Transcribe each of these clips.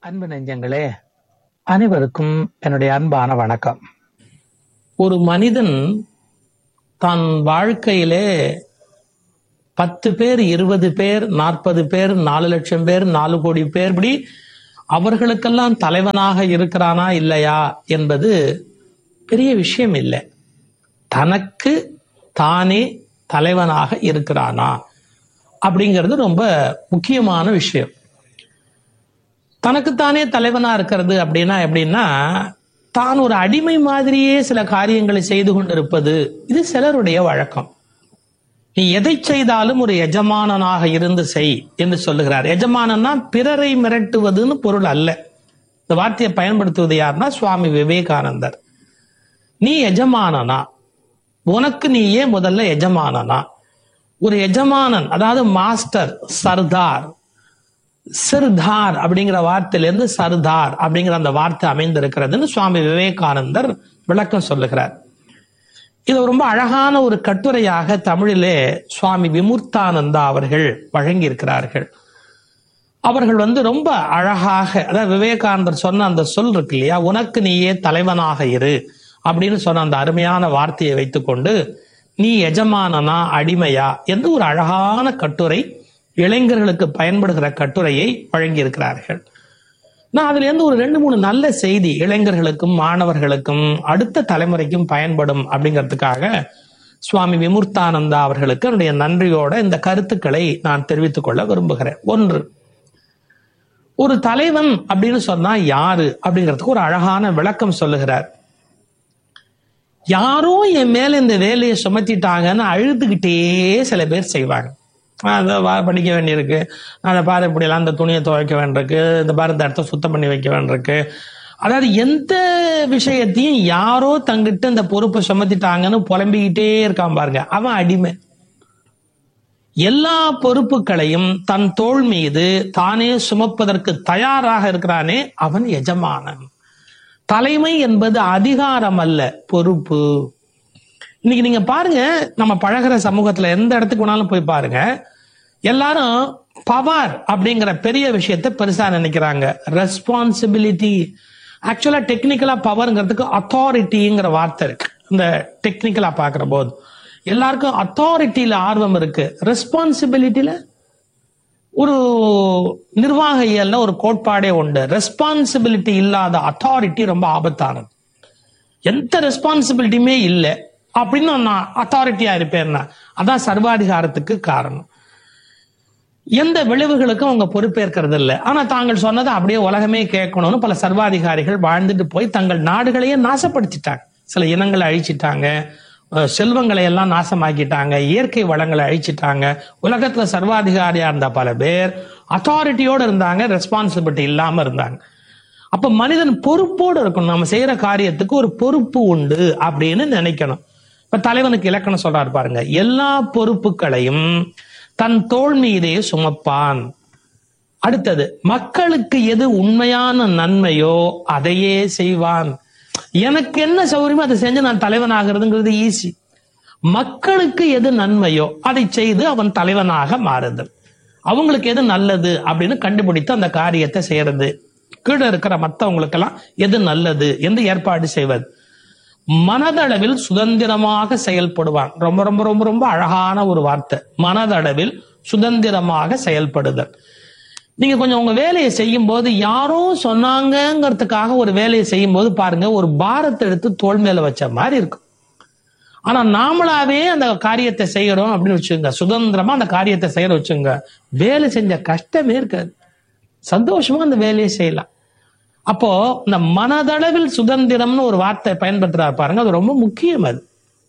அன்பு நெஞ்சங்களே அனைவருக்கும் என்னுடைய அன்பான வணக்கம் ஒரு மனிதன் தன் வாழ்க்கையிலே பத்து பேர் இருபது பேர் நாற்பது பேர் நாலு லட்சம் பேர் நாலு கோடி பேர் இப்படி அவர்களுக்கெல்லாம் தலைவனாக இருக்கிறானா இல்லையா என்பது பெரிய விஷயம் இல்லை தனக்கு தானே தலைவனாக இருக்கிறானா அப்படிங்கிறது ரொம்ப முக்கியமான விஷயம் தனக்குத்தானே தலைவனா இருக்கிறது அப்படின்னா எப்படின்னா தான் ஒரு அடிமை மாதிரியே சில காரியங்களை செய்து கொண்டிருப்பது இது சிலருடைய வழக்கம் நீ எதை செய்தாலும் ஒரு எஜமானனாக இருந்து செய் என்று சொல்லுகிறார் எஜமானன்னா பிறரை மிரட்டுவதுன்னு பொருள் அல்ல இந்த வார்த்தையை பயன்படுத்துவது யாருன்னா சுவாமி விவேகானந்தர் நீ எஜமானனா உனக்கு நீயே முதல்ல எஜமானனா ஒரு எஜமானன் அதாவது மாஸ்டர் சர்தார் சிர்தார் அப்படிங்கிற வார்த்தையிலிருந்து சர்தார் அப்படிங்கிற அந்த வார்த்தை அமைந்திருக்கிறதுன்னு சுவாமி விவேகானந்தர் விளக்கம் சொல்லுகிறார் இது ரொம்ப அழகான ஒரு கட்டுரையாக தமிழிலே சுவாமி விமுர்த்தானந்தா அவர்கள் வழங்கியிருக்கிறார்கள் அவர்கள் வந்து ரொம்ப அழகாக அதாவது விவேகானந்தர் சொன்ன அந்த சொல் இருக்கு இல்லையா உனக்கு நீயே தலைவனாக இரு அப்படின்னு சொன்ன அந்த அருமையான வார்த்தையை வைத்துக்கொண்டு நீ எஜமானனா அடிமையா என்று ஒரு அழகான கட்டுரை இளைஞர்களுக்கு பயன்படுகிற கட்டுரையை வழங்கியிருக்கிறார்கள் நான் அதுல இருந்து ஒரு ரெண்டு மூணு நல்ல செய்தி இளைஞர்களுக்கும் மாணவர்களுக்கும் அடுத்த தலைமுறைக்கும் பயன்படும் அப்படிங்கிறதுக்காக சுவாமி விமுர்த்தானந்தா அவர்களுக்கு என்னுடைய நன்றியோட இந்த கருத்துக்களை நான் தெரிவித்துக் கொள்ள விரும்புகிறேன் ஒன்று ஒரு தலைவன் அப்படின்னு சொன்னா யாரு அப்படிங்கிறதுக்கு ஒரு அழகான விளக்கம் சொல்லுகிறார் யாரோ என் மேல இந்த வேலையை சுமத்திட்டாங்கன்னு அழுதுகிட்டே சில பேர் செய்வாங்க அதை வா- படிக்க வேண்டியிருக்கு அதை பாரு இப்படியெல்லாம் இந்த துணியை துவைக்க வேண்டியிருக்கு இந்த பாரு இந்த இடத்த சுத்தம் பண்ணி வைக்க வேண்டியிருக்கு அதாவது எந்த விஷயத்தையும் யாரோ தங்கிட்ட இந்த பொறுப்பை சுமத்திட்டாங்கன்னு புலம்பிக்கிட்டே இருக்கான் பாருங்க அவன் அடிமை எல்லா பொறுப்புகளையும் தன் தோள் மீது தானே சுமப்பதற்கு தயாராக இருக்கிறானே அவன் எஜமானன் தலைமை என்பது அதிகாரம் அல்ல பொறுப்பு இன்னைக்கு நீங்க பாருங்க நம்ம பழகுற சமூகத்துல எந்த இடத்துக்கு வேணாலும் போய் பாருங்க எல்லாரும் பவர் அப்படிங்கிற பெரிய விஷயத்தை பெருசா நினைக்கிறாங்க ரெஸ்பான்சிபிலிட்டி ஆக்சுவலா டெக்னிக்கலா பவர்ங்கிறதுக்கு அத்தாரிட்டிங்கிற வார்த்தை இருக்கு இந்த டெக்னிக்கலா பாக்குற போது எல்லாருக்கும் அத்தாரிட்டியில ஆர்வம் இருக்கு ரெஸ்பான்சிபிலிட்டியில ஒரு நிர்வாக இயல்ல ஒரு கோட்பாடே உண்டு ரெஸ்பான்சிபிலிட்டி இல்லாத அத்தாரிட்டி ரொம்ப ஆபத்தானது எந்த ரெஸ்பான்சிபிலிட்டியுமே இல்லை அப்படின்னு நான் அத்தாரிட்டியா இருப்பேன்னா அதான் சர்வாதிகாரத்துக்கு காரணம் எந்த விளைவுகளுக்கும் அவங்க பொறுப்பேற்கிறது இல்லை ஆனா தாங்கள் சொன்னதை அப்படியே உலகமே கேட்கணும்னு பல சர்வாதிகாரிகள் வாழ்ந்துட்டு போய் தங்கள் நாடுகளையே நாசப்படுத்திட்டாங்க சில இனங்களை அழிச்சிட்டாங்க அஹ் செல்வங்களை எல்லாம் நாசமாக்கிட்டாங்க இயற்கை வளங்களை அழிச்சிட்டாங்க உலகத்துல சர்வாதிகாரியா இருந்த பல பேர் அத்தாரிட்டியோட இருந்தாங்க ரெஸ்பான்சிபிலிட்டி இல்லாம இருந்தாங்க அப்ப மனிதன் பொறுப்போடு இருக்கணும் நம்ம செய்யற காரியத்துக்கு ஒரு பொறுப்பு உண்டு அப்படின்னு நினைக்கணும் இப்ப தலைவனுக்கு இலக்கணம் சொல்றாரு பாருங்க எல்லா பொறுப்புகளையும் தன் தோள் மீதே சுமப்பான் அடுத்தது மக்களுக்கு எது உண்மையான நன்மையோ அதையே செய்வான் எனக்கு என்ன சௌகரியமோ அதை செஞ்சு நான் தலைவன் ஆகிறதுங்கிறது ஈஸி மக்களுக்கு எது நன்மையோ அதை செய்து அவன் தலைவனாக மாறுதல் அவங்களுக்கு எது நல்லது அப்படின்னு கண்டுபிடித்து அந்த காரியத்தை செய்யறது கீழே இருக்கிற மற்றவங்களுக்கெல்லாம் எது நல்லது என்று ஏற்பாடு செய்வது மனதளவில் சுதந்திரமாக செயல்படுவான் ரொம்ப ரொம்ப ரொம்ப ரொம்ப அழகான ஒரு வார்த்தை மனதளவில் சுதந்திரமாக செயல்படுதல் நீங்க கொஞ்சம் உங்க வேலையை செய்யும் போது யாரோ சொன்னாங்கங்கிறதுக்காக ஒரு வேலையை செய்யும் போது பாருங்க ஒரு பாரத்தை எடுத்து தோல் மேல வச்ச மாதிரி இருக்கும் ஆனா நாமளாவே அந்த காரியத்தை செய்யறோம் அப்படின்னு வச்சுங்க சுதந்திரமா அந்த காரியத்தை செய்யற வச்சுங்க வேலை செஞ்ச கஷ்டமே இருக்காது சந்தோஷமா அந்த வேலையை செய்யலாம் அப்போ இந்த மனதளவில் சுதந்திரம்னு ஒரு வார்த்தை பயன்படுத்துறாரு பாருங்க அது ரொம்ப முக்கியம் அது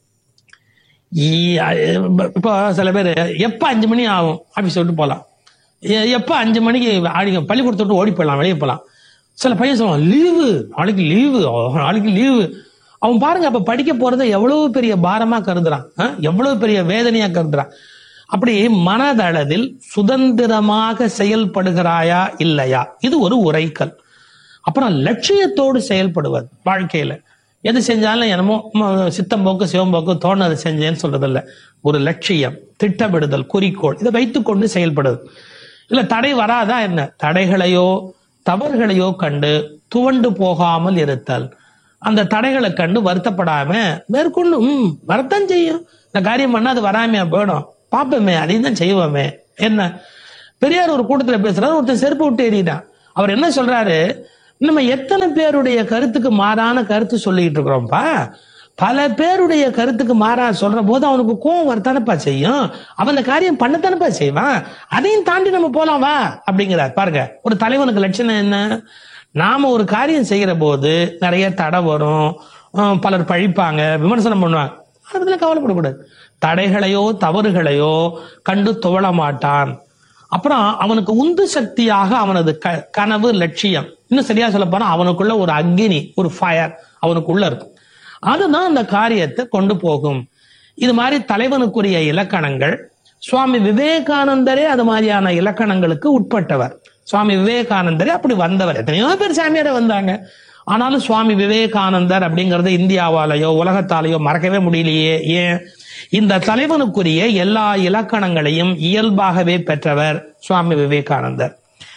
ஈ- அ- இப்போ சில பேர் எப்ப அஞ்சு மணி ஆகும் ஆபீஸ் விட்டு போலாம் எ- எப்ப அஞ்சு மணிக்கு ஆடிங்க பள்ளிக்கூடத்தை விட்டு ஓடி போயிடலாம் வெளியே போலாம் சில பையன் சொல்லுவான் லீவு நாளைக்கு லீவு நாளைக்கு லீவு அவன் பாருங்க அப்ப படிக்க போறதை எவ்வளவு பெரிய பாரமா கருதுறான் ஆ? எவ்வளவு பெரிய வேதனையா கருதுறான் அப்படி மனதளவில் சுதந்திரமாக செயல்படுகிறாயா இல்லையா இது ஒரு உரைக்கல் அப்புறம் லட்சியத்தோடு செயல்படுவது வாழ்க்கையில எது செஞ்சாலும் என்னமோ ம, சித்தம் போக்கு சிவம்போக்கு தோணது செஞ்சேன்னு சொல்றது இல்ல ஒரு லட்சியம் திட்டமிடுதல் குறிக்கோள் இதை வைத்துக்கொண்டு செயல்படுது இல்ல தடை வராதா என்ன தடைகளையோ தவறுகளையோ கண்டு துவண்டு போகாமல் இருத்தல் அந்த தடைகளை கண்டு வருத்தப்படாம மேற்கொண்டு ம் வரத்தான் செய்யும் இந்த காரியம் பண்ணா அது வராமையா போயிடும் பார்ப்போமே அதையும் தான் செய்வோமே என்ன பெரியார் ஒரு கூட்டத்துல பேசுறாரு ஒருத்தர் செருப்பு விட்டு எறிதான் அவர் என்ன சொல்றாரு நம்ம எத்தனை பேருடைய கருத்துக்கு மாறான கருத்து சொல்லிட்டு இருக்கிறோம்ப்பா பல பேருடைய கருத்துக்கு மாறா சொல்ற போது அவனுக்கு கோவம் வரத்தானப்பா செய்யும் அவன் அந்த காரியம் பண்ணத்தானப்பா செய்வான் அதையும் தாண்டி நம்ம போலாம் வா அப்படிங்கிறார் பாருங்க ஒரு தலைவனுக்கு லட்சணம் என்ன நாம ஒரு காரியம் செய்யற போது நிறைய தடை வரும் அஹ் பலர் பழிப்பாங்க விமர்சனம் பண்ணுவாங்க அதுல கவலைப்படக்கூடாது தடைகளையோ தவறுகளையோ கண்டு துவள மாட்டான் அப்புறம் அவனுக்கு உந்து சக்தியாக அவனது க கனவு லட்சியம் இன்னும் சரியா சொல்ல போனா அவனுக்குள்ள ஒரு அக்னி ஒரு ஃபயர் அவனுக்குள்ள இருக்கும் அதுதான் அந்த காரியத்தை கொண்டு போகும் இது மாதிரி தலைவனுக்குரிய இலக்கணங்கள் சுவாமி விவேகானந்தரே அது மாதிரியான இலக்கணங்களுக்கு உட்பட்டவர் சுவாமி விவேகானந்தரே அப்படி வந்தவர் எத்தனையோ பேர் சாமியார வந்தாங்க ஆனாலும் சுவாமி விவேகானந்தர் அப்படிங்கறது இந்தியாவாலேயோ உலகத்தாலேயோ மறக்கவே முடியலையே ஏன் இந்த தலைவனுக்குரிய எல்லா இலக்கணங்களையும் இயல்பாகவே பெற்றவர் சுவாமி விவேகானந்தர்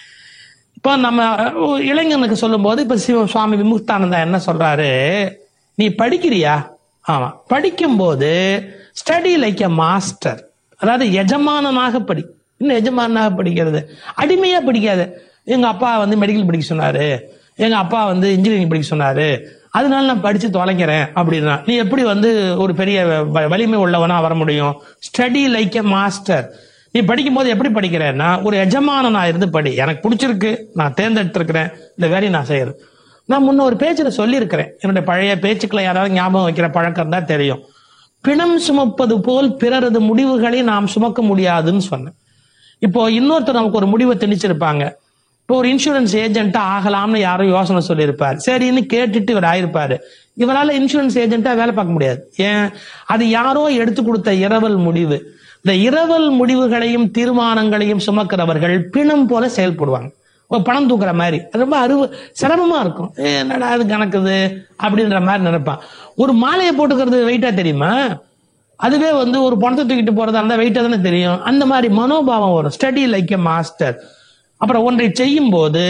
இப்போ நம்ம அஹ், இளைஞனுக்கு சொல்லும்போது இப்ப சிவ சுவாமி விமுக்தானந்தா என்ன சொல்றாரு நீ படிக்கிறியா ஆமா படிக்கும்போது ஸ்டடி லைக் எ மாஸ்டர் அதாவது எஜமானனாக படி இன்னும் எஜமானனாக படிக்கிறது அடிமையா படிக்காத எங்க அப்பா வந்து மெடிக்கல் படிக்க சொன்னாரு எங்க அப்பா வந்து இன்ஜினியரிங் படிக்க சொன்னாரு அதனால நான் படிச்சு தொலைக்கிறேன் அப்படின்னா நீ எப்படி வந்து ஒரு பெரிய வ- வலிமை உள்ளவனா வர முடியும் ஸ்டடி லைக் எ மாஸ்டர் நீ படிக்கும்போது எப்படி படிக்கிறேன்னா ஒரு எஜமானனா இருந்து படி எனக்கு பிடிச்சிருக்கு நான் தேர்ந்தெடுத்திருக்கிறேன் இந்த வேலையை நான் செய்யறது நான் முன்ன ஒரு பேச்சுல சொல்லியிருக்கிறேன் என்னுடைய பழைய பேச்சுக்களை யாராவது ஞாபகம் வைக்கிற பழக்கம் தான் தெரியும் பிணம் சுமப்பது போல் பிறரது முடிவுகளை நாம் சுமக்க முடியாதுன்னு சொன்னேன் இப்போ இன்னொருத்தர் நமக்கு ஒரு முடிவை திணிச்சிருப்பாங்க இப்போ ஒரு இன்சூரன்ஸ் ஏஜென்ட்டா ஆகலாம்னு யாரும் யோசனை சொல்லியிருப்பார் சரின்னு கேட்டுட்டு இவர் ஆயிருப்பாரு இவரால இன்சூரன்ஸ் ஏஜென்ட்டா வேலை பார்க்க முடியாது ஏன் அது யாரோ எடுத்து கொடுத்த இரவல் முடிவு இந்த இரவல் முடிவுகளையும் தீர்மானங்களையும் சுமக்கிறவர்கள் பிணம் போல செயல்படுவாங்க ஒரு பணம் தூக்குற மாதிரி அது ரொம்ப அருவ சிரமமா இருக்கும் ஏ, என்னடா அது கணக்குது அப்படின்ற மாதிரி நினைப்பான் ஒரு மாலையை போட்டுக்கிறது வெயிட்டா தெரியுமா அதுவே வந்து ஒரு பணத்தை தூக்கிட்டு போறதா இருந்தா வெயிட்டா தானே தெரியும் அந்த மாதிரி மனோபாவம் வரும் ஸ்டடி லைக் எ மாஸ்டர் அப்புறம் ஒன்றை செய்யும் போது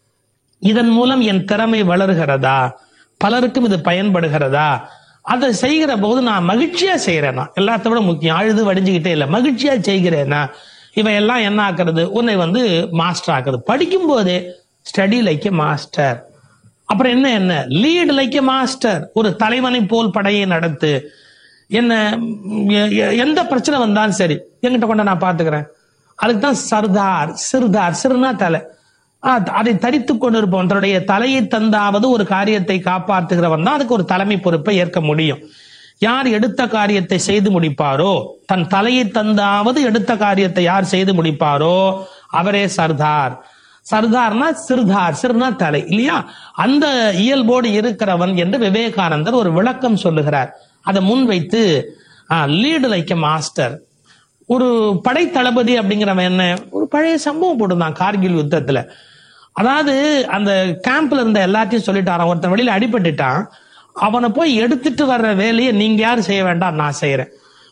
இதன் மூலம் என் திறமை வளருகிறதா பலருக்கும் இது பயன்படுகிறதா அதை செய்கிற போது நான் மகிழ்ச்சியா செய்யறேனா எல்லாத்த விட முக்கியம் அழுது வடிஞ்சுக்கிட்டே இல்லை மகிழ்ச்சியா செய்கிறேனா இவையெல்லாம் என்ன ஆக்குறது உன்னை வந்து மாஸ்டர் ஆக்குது படிக்கும் போதே ஸ்டடி லைக் எ மாஸ்டர் அப்புறம் என்ன என்ன லீட் லைக் எ மாஸ்டர் ஒரு தலைவனை போல் படையை நடத்து என்ன எ- எ- எந்த பிரச்சனை வந்தாலும் சரி என்கிட்ட கொண்டு நான் பாத்துக்கிறேன் அதுக்கு தான் சர்தார் சிறுதார் சிறுனா தலை ஆ, அதை தரித்து கொண்டிருப்பவன் தன்னுடைய தலையை தந்தாவது ஒரு காரியத்தை காப்பாற்றுகிறவன் தான் அதுக்கு ஒரு தலைமை பொறுப்பை ஏற்க முடியும் யார் எடுத்த காரியத்தை செய்து முடிப்பாரோ தன் தலையை தந்தாவது எடுத்த காரியத்தை யார் செய்து முடிப்பாரோ அவரே சர்தார் சர்தார்னா சிறுதார் சிறுனா தலை இல்லையா அந்த இயல்போடு இருக்கிறவன் என்று விவேகானந்தர் ஒரு விளக்கம் சொல்லுகிறார் அதை முன்வைத்து லீடு லைக் மாஸ்டர் ஒரு படை தளபதி அப்படிங்கிறவன் என்ன ஒரு பழைய சம்பவம் போட்டிருந்தான் கார்கில் யுத்தத்துல அதாவது அந்த கேம்ப்ல இருந்த எல்லாத்தையும் சொல்லிட்டாரான் ஒருத்தன் வெளியில அடிபட்டுட்டான் அவனை போய் எடுத்துட்டு வர்ற வேலையை நீங்க யாரும் செய்ய வேண்டாம் நான் செய்யறேன்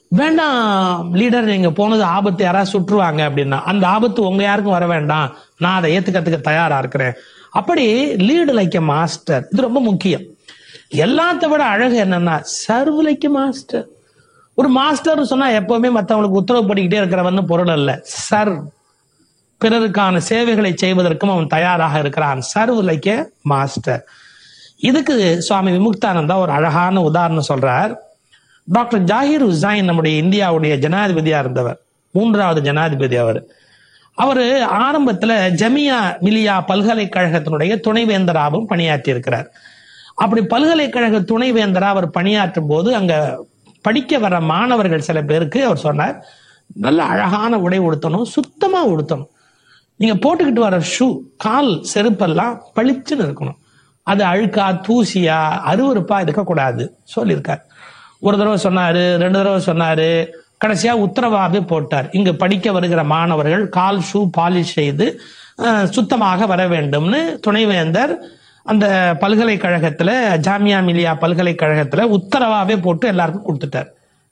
வேண்டாம் லீடர் நீங்க போனது ஆபத்து யாராவது சுற்றுவாங்க அப்படின்னா அந்த ஆபத்து உங்க யாருக்கும் வர வேண்டாம் நான் அதை ஏத்துக்கிறதுக்கு தயாரா இருக்கிறேன் அப்படி லீடு லைக் மாஸ்டர் இது ரொம்ப முக்கியம் எல்லாத்த விட அழகு என்னன்னா சர்வ் லைக் மாஸ்டர் ஒரு மாஸ்டர் சொன்னா எப்பவுமே மத்தவங்களுக்கு உத்தரவு பண்ணிக்கிட்டே இருக்கிறவன் பொருள் அல்ல சர்வ் பிறருக்கான சேவைகளை செய்வதற்கும் அவன் தயாராக இருக்கிறான் சர்வ் லைக் மாஸ்டர் இதுக்கு சுவாமி விமுக்தானந்தா ஒரு அழகான உதாரணம் சொல்றார் டாக்டர் ஜாகிர் உசைன் நம்முடைய இந்தியாவுடைய ஜனாதிபதியா இருந்தவர் மூன்றாவது ஜனாதிபதி அவர் அவரு ஆரம்பத்துல ஜமியா மிலியா பல்கலைக்கழகத்தினுடைய துணைவேந்தராகவும் பணியாற்றி இருக்கிறார் அப்படி பல்கலைக்கழக துணைவேந்தரா அவர் பணியாற்றும் போது அங்க படிக்க வர மாணவர்கள் சில பேருக்கு அவர் சொன்னார் நல்ல அழகான உடை உடுத்தணும் சுத்தமா உடுத்தணும் நீங்க போட்டுக்கிட்டு வர ஷூ கால் செருப்பெல்லாம் பளிச்சுன்னு இருக்கணும் அது அழுக்கா தூசியா அருவருப்பா இருக்கக்கூடாது சொல்லியிருக்கார் ஒரு தடவை சொன்னாரு ரெண்டு தடவை சொன்னாரு கடைசியா உத்தரவாவே போட்டார் இங்கு படிக்க வருகிற மாணவர்கள் கால் ஷூ பாலிஷ் செய்து அஹ், சுத்தமாக வர வேண்டும்னு துணைவேந்தர் அந்த பல்கலைக்கழகத்துல ஜாமியா மிலியா பல்கலைக்கழகத்துல உத்தரவாவே போட்டு எல்லாருக்கும் கொடுத்துட்டார்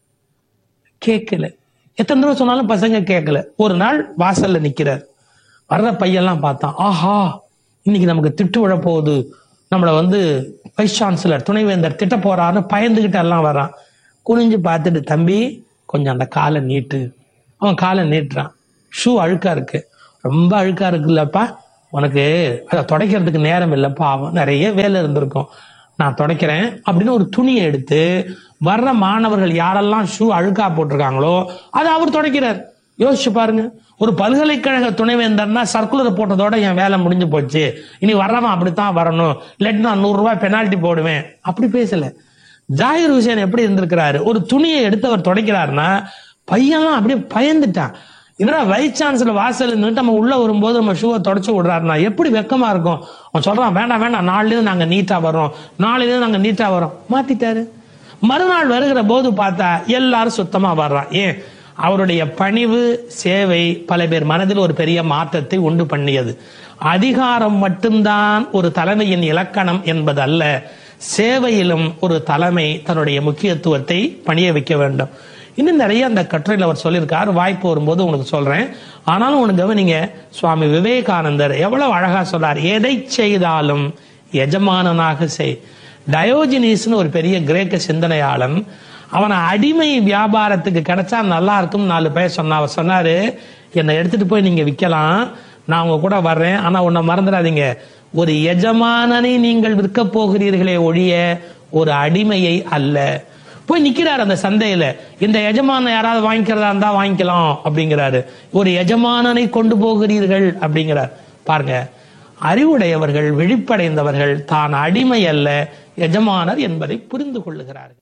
கேட்கல எத்தனை தடவை சொன்னாலும் பசங்க கேட்கல ஒரு நாள் வாசல்ல நிக்கிறார் வர்ற பையெல்லாம் பார்த்தான் ஆஹா இன்னைக்கு நமக்கு திட்டு விழ போகுது நம்மளை வந்து வைஸ் சான்சலர் துணைவேந்தர் திட்ட போறாருன்னு பயந்துகிட்டு எல்லாம் வரான் குனிஞ்சு பார்த்துட்டு தம்பி கொஞ்சம் அந்த காலை நீட்டு அவன் காலை நீட்டுறான் ஷூ அழுக்கா இருக்கு ரொம்ப அழுக்கா இருக்குல்லப்பா உனக்கு அதை துடைக்கிறதுக்கு நேரம் இல்லைப்பா அவன் நிறைய வேலை இருந்திருக்கும் நான் துடைக்கிறேன் அப்படின்னு ஒரு துணியை எடுத்து வர்ற மாணவர்கள் யாரெல்லாம் ஷூ அழுக்கா போட்டிருக்காங்களோ அதை அவர் துடைக்கிறார் யோசிச்சு பாருங்க ஒரு பல்கலைக்கழக துணைவேந்தர்னா சர்க்குலர் போட்டதோட என் வேலை முடிஞ்சு போச்சு இனி வர்றவன் அப்படித்தான் வரணும் இல்லாட்டி நான் நூறு ரூபாய் பெனால்ட்டி போடுவேன் அப்படி பேசல ஜாகிர் ஹுசேன் எப்படி இருந்திருக்கிறாரு ஒரு துணியை எடுத்து அவர் துடைக்கிறாருன்னா பையன்லாம் அப்படியே பயந்துட்டான் என்னடா வைஸ் சான்சலர் வாசல் நின்று நம்ம உள்ள வரும்போது நம்ம ஷூவை தொடச்சு விடுறாருனா எப்படி வெக்கமா இருக்கும் அவன் சொல்றான் வேண்டாம் வேண்டாம் நாளையிலிருந்து நாங்க நீட்டா வரோம் நாளையிலிருந்து நாங்க நீட்டா வரோம் மாத்திட்டாரு மறுநாள் வருகிற போது பார்த்தா எல்லாரும் சுத்தமா வர்றான் ஏன் அவருடைய பணிவு சேவை பல பேர் மனதில் ஒரு பெரிய மாற்றத்தை உண்டு பண்ணியது அதிகாரம் மட்டும்தான் ஒரு தலைமையின் இலக்கணம் என்பது அல்ல சேவையிலும் ஒரு தலைமை தன்னுடைய முக்கியத்துவத்தை பணிய வைக்க வேண்டும் இன்னும் நிறைய அந்த கட்டுரையில் அவர் சொல்லியிருக்கார் வாய்ப்பு வரும்போது உங்களுக்கு சொல்றேன் ஆனாலும் உனக்கு கவனிங்க சுவாமி விவேகானந்தர் எவ்வளவு அழகா சொல்றார் எதை செய்தாலும் எஜமானனாக செய் டயோஜினிஸ்னு ஒரு பெரிய கிரேக்க சிந்தனையாளன் அவனை அடிமை வியாபாரத்துக்கு கிடைச்சா நல்லா இருக்கும் நாலு பேர் சொன்னா அவர் சொன்னாரு என்னை எடுத்துட்டு போய் நீங்க விற்கலாம் நான் உங்க கூட வர்றேன் ஆனா உன்னை மறந்துடாதீங்க ஒரு எஜமானனை நீங்கள் விற்க போகிறீர்களே ஒழிய ஒரு அடிமையை அல்ல போய் நிக்கிறார் அந்த சந்தையில இந்த எஜமானன் யாராவது வாங்கிக்கிறதா இருந்தா வாங்கிக்கலாம் அப்படிங்கிறாரு ஒரு எஜமானனை கொண்டு போகிறீர்கள் அப்படிங்கிறார் பாருங்க அறிவுடையவர்கள் விழிப்படைந்தவர்கள் தான் அடிமை அல்ல எஜமானர் என்பதை புரிந்து கொள்ளுகிறார்கள்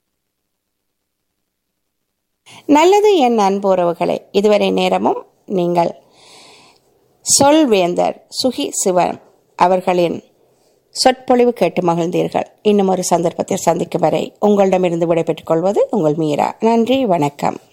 நல்லது என் அன்புறவுகளே இதுவரை நேரமும் நீங்கள் சொல்வேந்தர் சுகி சிவன் அவர்களின் சொற்பொழிவு கேட்டு மகிழ்ந்தீர்கள் இன்னும் ஒரு சந்தர்ப்பத்தில் சந்திக்கும் வரை உங்களிடமிருந்து விடைபெற்றுக் கொள்வது உங்கள் மீரா நன்றி வணக்கம்